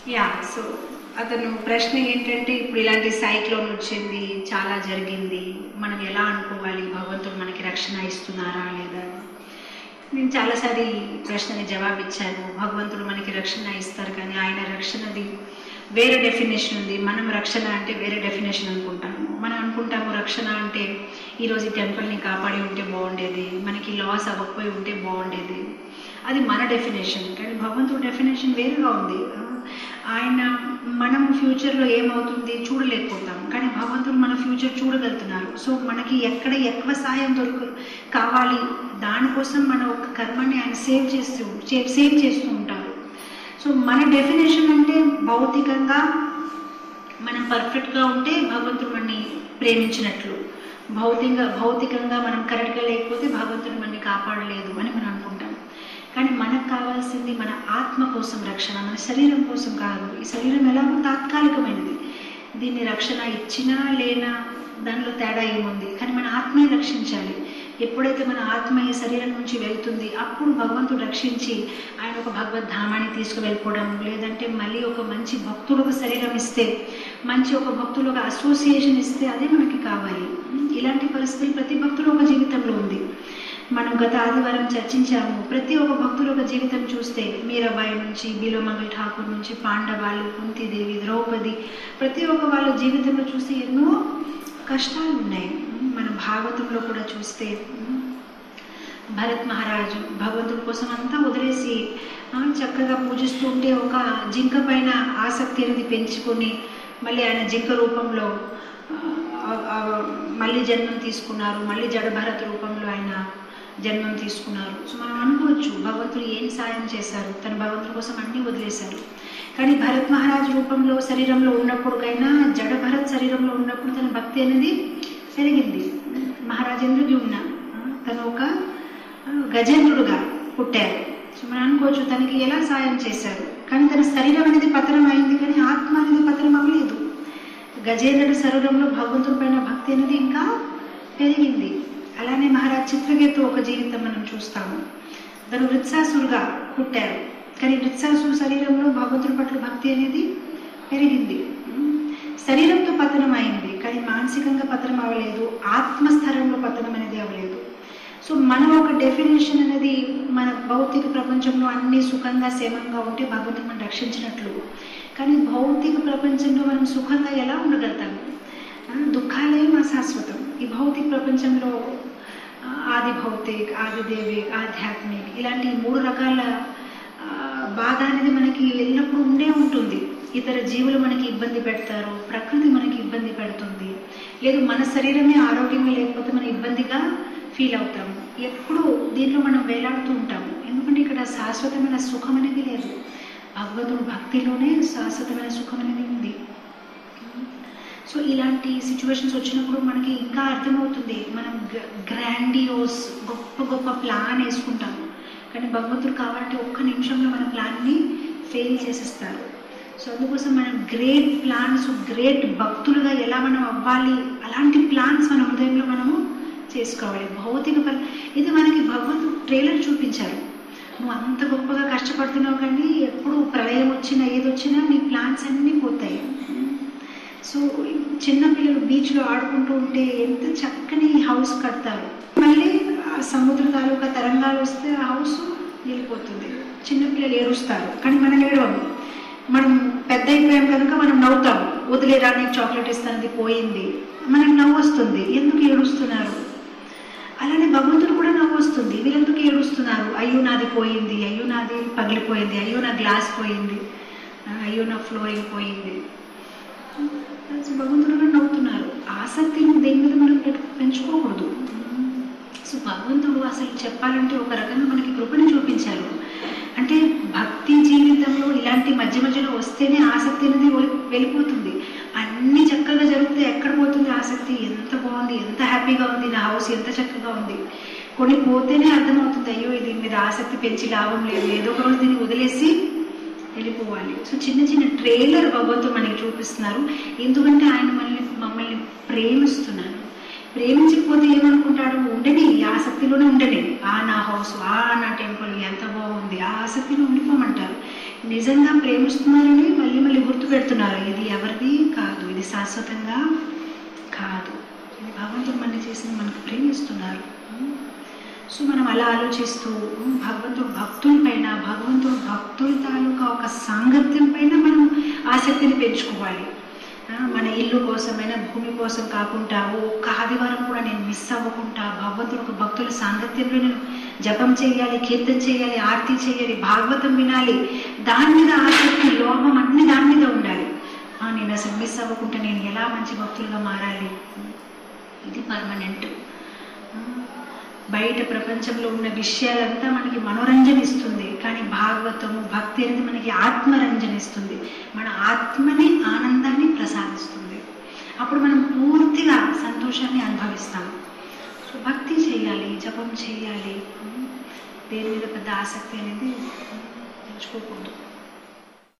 yeah so అతను ప్రశ్న ఏంటంటే ఇప్పుడు ఇలాంటి సైక్లోన్ వచ్చింది చాలా జరిగింది మనం ఎలా అనుకోవాలి భగవంతుడు మనకి రక్షణ ఇస్తున్నారా లేదా నేను చాలాసారి ఈ ప్రశ్నని జవాబు ఇచ్చాను భగవంతుడు మనకి రక్షణ ఇస్తారు కానీ ఆయన రక్షణది వేరే డెఫినేషన్ ఉంది మనం రక్షణ అంటే వేరే డెఫినేషన్ అనుకుంటాము మనం అనుకుంటాము రక్షణ అంటే ఈరోజు ఈ టెంపుల్ని కాపాడి ఉంటే బాగుండేది మనకి లాస్ అవ్వకపోయి ఉంటే బాగుండేది అది మన డెఫినేషన్ కానీ భగవంతుడు డెఫినేషన్ వేరుగా ఉంది ఆయన మనం ఫ్యూచర్లో ఏమవుతుంది చూడలేకపోతాం కానీ భగవంతుడు మన ఫ్యూచర్ చూడగలుగుతున్నారు సో మనకి ఎక్కడ ఎక్కువ సాయం దొరుకు కావాలి దానికోసం మన ఒక కర్మని ఆయన సేవ్ చేస్తూ సేవ్ చేస్తూ ఉంటారు సో మన డెఫినేషన్ అంటే భౌతికంగా మనం పర్ఫెక్ట్గా ఉంటే భగవంతుడు మనని ప్రేమించినట్లు భౌతికంగా భౌతికంగా మనం కరెక్ట్గా లేకపోతే భగవంతుడు మనని కాపాడలేదు అని మనం అనుకుంటాం కానీ మనకు కావాల్సింది మన ఆత్మ కోసం రక్షణ మన శరీరం కోసం కాదు ఈ శరీరం ఎలాగో తాత్కాలికమైనది దీన్ని రక్షణ ఇచ్చినా లేనా దానిలో తేడా ఏముంది కానీ మన ఆత్మని రక్షించాలి ఎప్పుడైతే మన ఆత్మ ఈ శరీరం నుంచి వెళ్తుంది అప్పుడు భగవంతుడు రక్షించి ఆయన ఒక భగవద్ధామాన్ని తీసుకువెళ్ళిపోవడం లేదంటే మళ్ళీ ఒక మంచి భక్తుడు శరీరం ఇస్తే మంచి ఒక భక్తులు ఒక అసోసియేషన్ ఇస్తే అదే మనకి కావాలి ఇలాంటి పరిస్థితులు ప్రతి భక్తుడు ఒక జీవితంలో ఉంది మనం గత ఆదివారం చర్చించాము ప్రతి ఒక్క భక్తులు ఒక జీవితం చూస్తే మీరాబాయి నుంచి బిలోమంగల్ ఠాకూర్ నుంచి పాండవాళ్ళు కుంతిదేవి ద్రౌపది ప్రతి ఒక్క వాళ్ళ జీవితంలో చూస్తే ఎన్నో కష్టాలు ఉన్నాయి మన భాగవతంలో కూడా చూస్తే భరత్ మహారాజు భగవంతుడి కోసం అంతా వదిలేసి చక్కగా పూజిస్తూ ఉంటే ఒక జింక పైన ఆసక్తి అనేది పెంచుకొని మళ్ళీ ఆయన జింక రూపంలో మళ్ళీ జన్మం తీసుకున్నారు మళ్ళీ జడభరత్ రూపంలో ఆయన జన్మం తీసుకున్నారు సో మనం అనుకోవచ్చు భగవంతుడు ఏం సాయం చేశారు తన భగవంతుడి కోసం అన్నీ వదిలేశారు కానీ భరత్ మహారాజ్ రూపంలో శరీరంలో ఉన్నప్పుడుకైనా జడ భరత్ శరీరంలో ఉన్నప్పుడు తన భక్తి అనేది పెరిగింది మహారాజేంద్రుడి ఉన్న తను ఒక గజేంద్రుడుగా పుట్టారు సో మనం అనుకోవచ్చు తనకి ఎలా సాయం చేశారు కానీ తన శరీరం అనేది పతనం అయింది కానీ ఆత్మ అనేది పతనం అవ్వలేదు గజేంద్రుడి శరీరంలో భగవంతుడి పైన భక్తి అనేది ఇంకా పెరిగింది అలానే మహారాజ్ చిత్రకేతు ఒక జీవితం మనం చూస్తాము తను వృత్సాసురుగా పుట్టారు కానీ వృత్సాసురు శరీరంలో భగవంతుడి పట్ల భక్తి అనేది పెరిగింది శరీరంతో పతనం అయింది కానీ మానసికంగా పతనం అవ్వలేదు ఆత్మస్థరంలో పతనం అనేది అవ్వలేదు సో మనం ఒక డెఫినేషన్ అనేది మన భౌతిక ప్రపంచంలో అన్ని సుఖంగా క్షేమంగా ఉంటే భగవంతుడు మనం రక్షించినట్లు కానీ భౌతిక ప్రపంచంలో మనం సుఖంగా ఎలా ఉండగలుగుతాము దుఃఖాలే మా శాశ్వతం ఈ భౌతిక ప్రపంచంలో ఆది భౌతిక్ ఆది దేవిక్ ఆధ్యాత్మిక్ ఇలాంటి మూడు రకాల బాధ అనేది మనకి ఎల్లప్పుడూ ఉండే ఉంటుంది ఇతర జీవులు మనకి ఇబ్బంది పెడతారు ప్రకృతి మనకి ఇబ్బంది పెడుతుంది లేదు మన శరీరమే ఆరోగ్యంగా లేకపోతే మనం ఇబ్బందిగా ఫీల్ అవుతాము ఎప్పుడు దీంట్లో మనం వేలాడుతూ ఉంటాము ఎందుకంటే ఇక్కడ శాశ్వతమైన సుఖం అనేది లేదు భగవంతుడు భక్తిలోనే శాశ్వతమైన సుఖం అనేది ఉంది సో ఇలాంటి సిచ్యువేషన్స్ వచ్చినప్పుడు మనకి ఇంకా అర్థమవుతుంది మనం గ్రాండియోస్ గొప్ప గొప్ప ప్లాన్ వేసుకుంటాము కానీ భగవంతుడు కావాలంటే ఒక్క నిమిషంలో మన ప్లాన్ని ఫెయిల్ చేసేస్తారు సో అందుకోసం మనం గ్రేట్ ప్లాన్స్ గ్రేట్ భక్తులుగా ఎలా మనం అవ్వాలి అలాంటి ప్లాన్స్ మన హృదయంలో మనము చేసుకోవాలి భౌతిక పని ఇది మనకి భగవంతుడు ట్రైలర్ చూపించారు నువ్వు అంత గొప్పగా కష్టపడుతున్నావు కానీ ఎప్పుడు ప్రళయం వచ్చినా ఏది వచ్చినా నీ ప్లాన్స్ అన్నీ పోతాయి సో చిన్నపిల్లలు బీచ్లో ఆడుకుంటూ ఉంటే ఎంత చక్కని హౌస్ కడతారు మళ్ళీ ఆ సముద్ర తాలూకా తరంగాలు వస్తే ఆ హౌస్ వెళ్ళిపోతుంది చిన్నపిల్లలు ఏడుస్తారు కానీ మనం ఏడవము మనం పెద్ద అయిపోయాం కనుక మనం నవ్వుతాం వదిలేరా నీకు చాక్లెట్ ఇస్తానది పోయింది మనకి నవ్వు వస్తుంది ఎందుకు ఏడుస్తున్నారు అలానే భగవంతుడు కూడా నవ్వు వస్తుంది వీళ్ళెందుకు ఏడుస్తున్నారు అయ్యో నాది పోయింది అయ్యో నాది పగిలిపోయింది అయ్యో నా గ్లాస్ పోయింది అయ్యో నా ఫ్లోరింగ్ పోయింది భగవంతుడు కూడా నవ్వుతున్నారు ఆసక్తిని దేని మీద మనం పెంచుకోకూడదు సో భగవంతుడు అసలు చెప్పాలంటే ఒక రకంగా మనకి కృపని చూపించారు అంటే భక్తి జీవితంలో ఇలాంటి మధ్య మధ్యలో వస్తేనే ఆసక్తి అనేది వెళ్ళిపోతుంది అన్ని చక్కగా జరిగితే ఎక్కడ పోతుంది ఆసక్తి ఎంత బాగుంది ఎంత హ్యాపీగా ఉంది నా హౌస్ ఎంత చక్కగా ఉంది కొన్ని పోతేనే అర్థమవుతుంది అయ్యో ఇది మీద ఆసక్తి పెంచి లాభం లేదు ఏదో ఒక రోజు దీన్ని వదిలేసి వెళ్ళిపోవాలి సో చిన్న చిన్న ట్రైలర్ భగవంతుడు మనకి చూపిస్తున్నారు ఎందుకంటే ఆయన మనల్ని మమ్మల్ని ప్రేమిస్తున్నారు ప్రేమించకపోతే ఏమనుకుంటాడు ఉండని ఆసక్తిలోనే ఉండని ఆ నా హౌస్ ఆ నా టెంపుల్ ఎంత బాగుంది ఆ ఆసక్తిలో ఉండిపోమంటారు నిజంగా ప్రేమిస్తున్నారని మళ్ళీ మళ్ళీ గుర్తు పెడుతున్నారు ఇది ఎవరిది కాదు ఇది శాశ్వతంగా కాదు ఇది భగవంతుడు మన చేసిన మనకు ప్రేమిస్తున్నారు సో మనం అలా ఆలోచిస్తూ ఉమ్, భగవంతుడు భక్తుల పైన భగవంతుడు భక్తుల తాలూకా ఒక సాంగత్యం పైన మనం ఆసక్తిని పెంచుకోవాలి ఆ, మన ఇల్లు కోసమైనా భూమి కోసం కాకుండా ఓ ఒక్క ఆదివారం కూడా నేను మిస్ అవ్వకుండా భగవంతుడు ఒక భక్తుల సాంగత్యంలో నేను జపం చేయాలి కీర్తన చేయాలి ఆరతి చేయాలి భాగవతం వినాలి దాని మీద ఆసక్తి లోభం అన్ని దాని మీద ఉండాలి ఆ, నేను అసలు మిస్ అవ్వకుండా నేను ఎలా మంచి భక్తులుగా మారాలి ఇది పర్మనెంట్ బయట ప్రపంచంలో ఉన్న విషయాలంతా మనకి మనోరంజన ఇస్తుంది కానీ భాగవతము భక్తి అనేది మనకి ఆత్మరంజన ఇస్తుంది మన ఆత్మని ఆనందాన్ని ప్రసాదిస్తుంది అప్పుడు మనం పూర్తిగా సంతోషాన్ని అనుభవిస్తాం సో భక్తి చేయాలి జపం చేయాలి దేని మీద పెద్ద ఆసక్తి అనేది పెంచుకోకూడదు